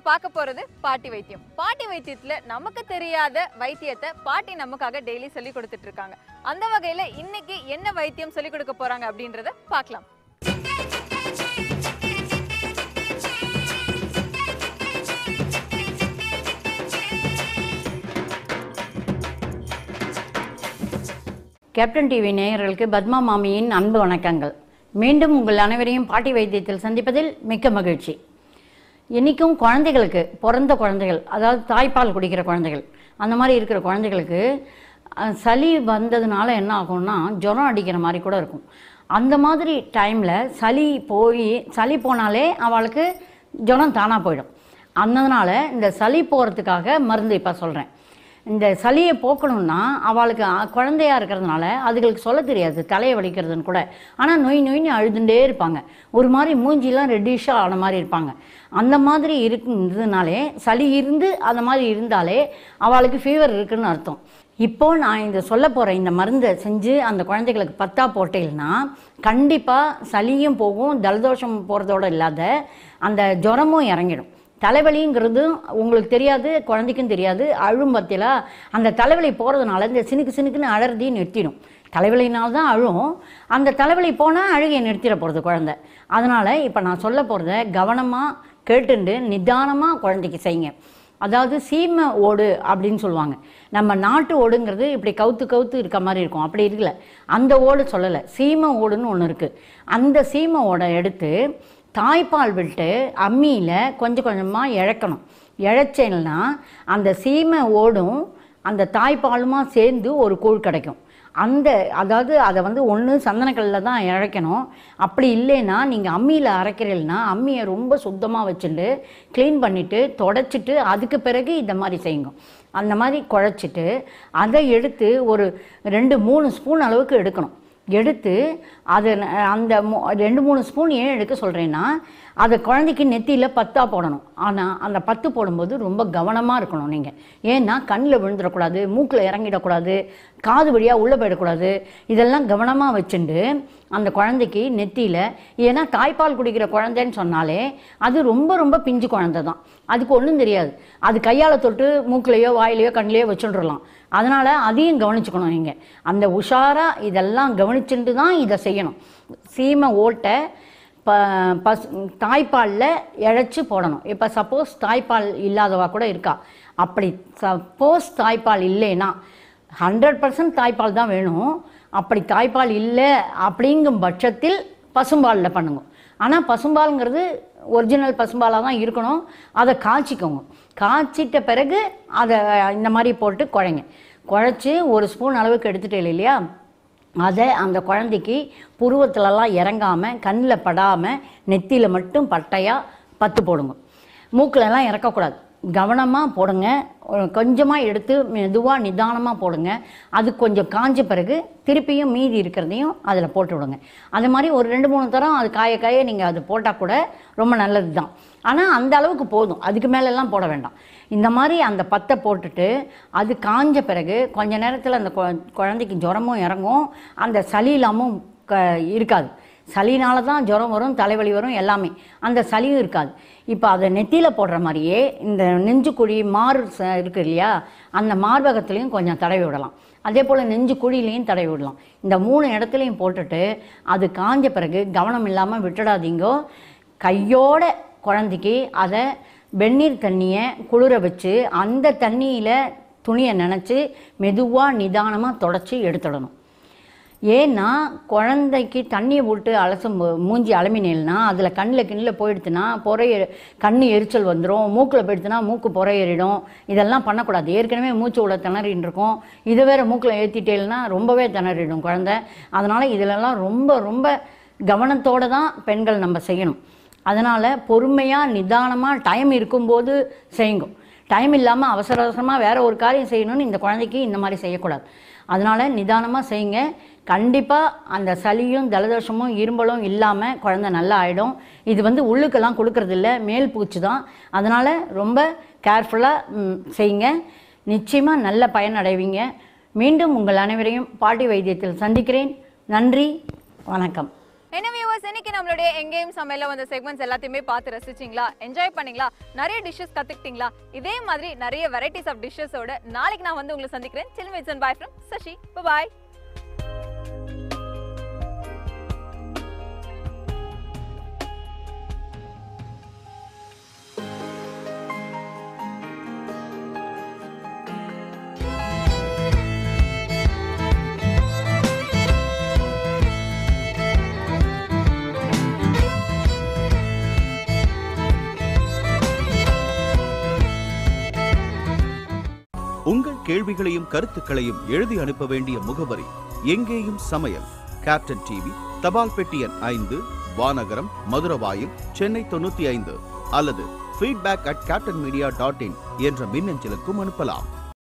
பார்க்க போறது பாட்டி வைத்தியம் பாட்டி வைத்தியத்துல நமக்கு தெரியாத வைத்தியத்தை பாட்டி நமக்காக டெய்லி சொல்லி கொடுத்துட்டு இருக்காங்க அந்த வகையில இன்னைக்கு என்ன வைத்தியம் சொல்லி கொடுக்க போறாங்க அப்படின்றத பார்க்கலாம் கேப்டன் டிவி நேயர்களுக்கு பத்மா மாமியின் அன்பு வணக்கங்கள் மீண்டும் உங்கள் அனைவரையும் பாட்டி வைத்தியத்தில் சந்திப்பதில் மிக்க மகிழ்ச்சி இன்றைக்கும் குழந்தைகளுக்கு பிறந்த குழந்தைகள் அதாவது தாய்ப்பால் குடிக்கிற குழந்தைகள் அந்த மாதிரி இருக்கிற குழந்தைகளுக்கு அஹ், சளி வந்ததுனால என்ன ஆகும்னா ஜுரம் அடிக்கிற மாதிரி கூட இருக்கும் அந்த மாதிரி டைமில் சளி போய் சளி போனாலே அவளுக்கு ஜுரம் தானாக போயிடும் அதனால இந்த சளி போகிறதுக்காக மருந்து இப்போ சொல்கிறேன் இந்த சளியை போக்கணும்னா அவளுக்கு அ- குழந்தையா இருக்கிறதுனால அதுகளுக்கு சொல்ல தெரியாது தலையை வலிக்கிறதுன்னு கூட ஆனால் நொய் நொய்னு அழுதுண்டே இருப்பாங்க ஒரு மாதிரி மூஞ்சிலாம் ரெட்டிஷாக ஆன மாதிரி இருப்பாங்க அந்த மாதிரி இருந்ததுனாலே சளி இருந்து அந்த மாதிரி இருந்தாலே அவளுக்கு ஃபீவர் இருக்குன்னு அர்த்தம் இப்போ நான் இந்த சொல்ல போகிற இந்த மருந்தை செஞ்சு அந்த குழந்தைகளுக்கு பத்தா போட்டீங்கன்னா கண்டிப்பாக சளியும் போகும் ஜலதோஷம் போகிறதோட இல்லாத அந்த ஜுரமும் இறங்கிடும் தலைவலிங்கிறது உங்களுக்கு தெரியாது குழந்தைக்கும் தெரியாது அழும் பத்தியில் அந்த தலைவலி போகிறதுனால இந்த சினுக்கு சினுக்குன்னு அழறதையும் நிறுத்திடும் தலைவலினால் தான் அழும் அந்த தலைவலி போனால் அழுகையை நிறுத்திட போகிறது குழந்தை அதனால் இப்போ நான் சொல்ல போகிறத கவனமாக கேட்டுண்டு நிதானமாக குழந்தைக்கு செய்யுங்க அதாவது சீமை ஓடு அப்படின்னு சொல்லுவாங்க நம்ம நாட்டு ஓடுங்கிறது இப்படி கவுத்து கவுத்து இருக்க மாதிரி இருக்கும் அப்படி இருக்கல அந்த ஓடு சொல்லலை சீமை ஓடுன்னு ஒன்று இருக்குது அந்த சீமை ஓடை எடுத்து தாய்ப்பால் விட்டு அம்மியில் கொஞ்சம் கொஞ்சமாக இழக்கணும் இழைச்சேன்னா அந்த சீமை ஓடும் அந்த தாய்ப்பாலுமா சேர்ந்து ஒரு கூழ் கிடைக்கும் அந்த அதாவது அதை வந்து ஒன்று சந்தனக்கல்லில் தான் இழைக்கணும் அப்படி இல்லைன்னா நீங்கள் அம்மியில் அரைக்கிறீங்கன்னா அம்மியை ரொம்ப சுத்தமாக வச்சுட்டு க்ளீன் பண்ணிவிட்டு தொடச்சிட்டு அதுக்கு பிறகு இந்த மாதிரி செய்யுங்க அந்த மாதிரி குழச்சிட்டு அதை எடுத்து ஒரு ரெண்டு மூணு ஸ்பூன் அளவுக்கு எடுக்கணும் எடுத்து அதை ந- அந்த மூ- ரெண்டு மூணு ஸ்பூன் ஏன் எடுக்க சொல்கிறேன்னா அதை குழந்தைக்கு நெத்தியில் பத்தா போடணும் ஆனால் அந்த பத்து போடும்போது ரொம்ப கவனமாக இருக்கணும் நீங்கள் ஏன்னா கண்ணில் விழுந்துடக்கூடாது மூக்கில் இறங்கிடக்கூடாது காது வழியாக உள்ளே போயிடக்கூடாது இதெல்லாம் கவனமாக வச்சுண்டு அந்த குழந்தைக்கு நெத்தியில் ஏன்னா தாய்ப்பால் குடிக்கிற குழந்தைன்னு சொன்னாலே அது ரொம்ப ரொம்ப பிஞ்சு குழந்தை தான் அதுக்கு ஒன்றும் தெரியாது அது கையால் தொட்டு மூக்குலையோ வாயிலையோ கண்ணிலையோ வச்சுட்டுறலாம் அதனால் அதையும் கவனிச்சுக்கணும் நீங்கள் அந்த உஷாராக இதெல்லாம் கவனிச்சுட்டு தான் இதை செய்யணும் சீமை ஓட்டை ப பஸ் தாய்ப்பாலில் இழைச்சி போடணும் இப்போ சப்போஸ் தாய்ப்பால் இல்லாதவா கூட இருக்கா அப்படி சப்போஸ் தாய்ப்பால் இல்லைன்னா ஹண்ட்ரட் பர்சன்ட் தாய்ப்பால் தான் வேணும் அப்படி தாய்ப்பால் இல்லை அப்படிங்கும் பட்சத்தில் பசும்பாலில் பண்ணுங்க ஆனால் பசும்பாலுங்கிறது ஒரிஜினல் பசும்பாலாக தான் இருக்கணும் அதை காய்ச்சிக்கோங்க காய்ச்சிட்ட பிறகு அதை இந்த மாதிரி போட்டு குழைங்க குழைச்சி ஒரு ஸ்பூன் அளவுக்கு எடுத்துட்டே இல்லையா அதை அந்த குழந்தைக்கு புருவத்துலலாம் இறங்காமல் கண்ணில் படாமல் நெத்தியில் மட்டும் பட்டையாக பத்து போடுங்க மூக்கிலலாம் இறக்கக்கூடாது கவனமாக போடுங்க கொஞ்சமாக எடுத்து மெதுவாக நிதானமாக போடுங்க அது கொஞ்சம் காஞ்ச பிறகு திருப்பியும் மீதி இருக்கிறதையும் அதில் போட்டு விடுங்க அது மாதிரி ஒரு ரெண்டு மூணு தரம் அது காய காய நீங்கள் அது போட்டால் கூட ரொம்ப நல்லது தான் ஆனால் அந்த அளவுக்கு போதும் அதுக்கு மேலெல்லாம் போட வேண்டாம் இந்த மாதிரி அந்த பத்தை போட்டுட்டு அது காஞ்ச பிறகு கொஞ்ச நேரத்தில் அந்த குழ- குழந்தைக்கு ஜுரமும் இறங்கும் அந்த சளி இல்லாமல் க இருக்காது சளினால தான் ஜுரம் வரும் தலைவலி வரும் எல்லாமே அந்த சளியும் இருக்காது இப்போ அதை நெத்தியில் போடுற மாதிரியே இந்த நெஞ்சுக்குழி மாறு ச- இருக்கு இல்லையா அந்த மார்பகத்துலேயும் கொஞ்சம் தடவி விடலாம் அதே போல் நெஞ்சு குழிலையும் தடவி விடலாம் இந்த மூணு இடத்துலையும் போட்டுட்டு அது காஞ்ச பிறகு கவனம் இல்லாமல் விட்டுடாதீங்கோ கையோட குழந்தைக்கு அதை வெந்நீர் தண்ணியை குளிர வச்சு அந்த தண்ணியில் துணியை நனைச்சி மெதுவாக நிதானமாக தொடச்சி எடுத்துடணும் ஏன்னா குழந்தைக்கு தண்ணியை விட்டு அலசும் போ- மூஞ்சி அலமினேல்னா அதில் கண்ணில் கிண்ணில் போயிடுச்சுன்னா பொறை கண் எரிச்சல் வந்துடும் மூக்கில் போயிடுச்சுன்னா மூக்கு பொறை ஏறிடும் இதெல்லாம் பண்ணக்கூடாது ஏற்கனவே மூச்சு விட திணறின்னு இருக்கும் இதை வேற மூக்கில் ஏற்றிட்டேல்னா ரொம்பவே திணறிடும் குழந்தை அதனால் இதிலெல்லாம் ரொம்ப ரொம்ப கவனத்தோடு தான் பெண்கள் நம்ம செய்யணும் அதனால் பொறுமையாக நிதானமாக டைம் இருக்கும்போது செய்யுங்க டைம் இல்லாமல் அவசர அவசரமாக வேற ஒரு காரியம் செய்யணும்னு இந்த குழந்தைக்கு இந்த மாதிரி செய்யக்கூடாது அதனால் நிதானமாக செய்யுங்க கண்டிப்பாக அந்த சளியும் ஜலதோஷமும் இரும்பலும் இல்லாமல் குழந்தை நல்லா ஆகிடும் இது வந்து உள்ளுக்கெல்லாம் கொடுக்கறதில்ல மேல் பூச்சி தான் அதனால் ரொம்ப கேர்ஃபுல்லாக செய்யுங்க நிச்சயமாக நல்ல பயன் அடைவீங்க மீண்டும் உங்கள் அனைவரையும் பாட்டி வைத்தியத்தில் சந்திக்கிறேன் நன்றி வணக்கம் என்ன வியூவர்ஸ் இன்னைக்கு நம்மளுடைய எங்கேயும் சமையல வந்த செக்மெண்ட்ஸ் எல்லாத்தையுமே பார்த்து ரசிச்சிங்களா என்ஜாய் பண்ணீங்களா நிறைய டிஷ்ஷஸ் கத்துக்கிட்டீங்களா இதே மாதிரி நிறைய வெரைட்டிஸ் ஆஃப் டிஷ்ஷஸோட நாளைக்கு நான் வந்து உங்களை சந்திக்கிறேன் சில்மிட்ஸ் and bye from Sasi bye உங்கள் கேள்விகளையும் கருத்துக்களையும் எழுதி அனுப்ப வேண்டிய முகவரி எங்கேயும் சமையல் கேப்டன் டிவி தபால் பெட்டி எண் ஐந்து வானகரம் மதுரவாயில் சென்னை தொண்ணூத்தி ஐந்து அல்லது feedback at Captain media dot in என்ற மின்னஞ்சலுக்கும் அனுப்பலாம்